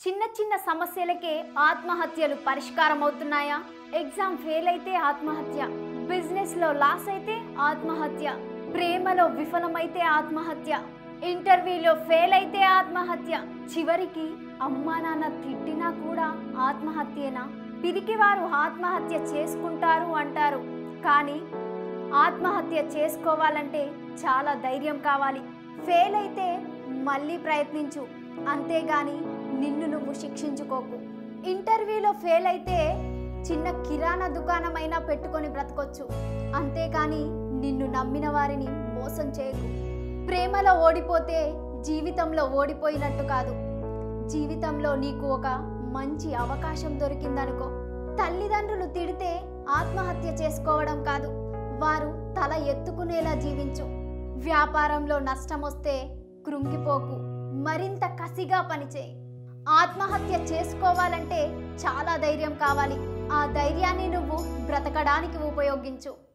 చిన్న చిన్న సమస్యలకే ఆత్మహత్యలు పరిష్కారం అవుతున్నాయా ఎగ్జామ్ ఫెయిల్ అయితే ఆత్మహత్య బిజినెస్ లో లాస్ అయితే ఆత్మహత్య ప్రేమలో విఫలమైతే ఆత్మహత్య ఇంటర్వ్యూలో ఫెయిల్ అయితే ఆత్మహత్య చివరికి అమ్మా నాన్న తిట్టినా కూడా ఆత్మహత్యేనా పిరికివారు ఆత్మహత్య చేసుకుంటారు అంటారు కానీ ఆత్మహత్య చేసుకోవాలంటే చాలా ధైర్యం కావాలి ఫెయిల్ అయితే మళ్ళీ ప్రయత్నించు అంతేగాని నిన్ను నువ్వు శిక్షించుకోకు ఇంటర్వ్యూలో ఫెయిల్ అయితే చిన్న కిరాణా దుకాణమైనా పెట్టుకొని బ్రతకొచ్చు అంతేకాని నిన్ను నమ్మిన వారిని మోసం చేయకు ప్రేమలో ఓడిపోతే జీవితంలో ఓడిపోయినట్టు కాదు జీవితంలో నీకు ఒక మంచి అవకాశం దొరికిందనుకో తల్లిదండ్రులు తిడితే ఆత్మహత్య చేసుకోవడం కాదు వారు తల ఎత్తుకునేలా జీవించు వ్యాపారంలో నష్టం వస్తే కృంగిపోకు మరింత కసిగా పనిచేయి ఆత్మహత్య చేసుకోవాలంటే చాలా ధైర్యం కావాలి ఆ ధైర్యాన్ని నువ్వు బ్రతకడానికి ఉపయోగించు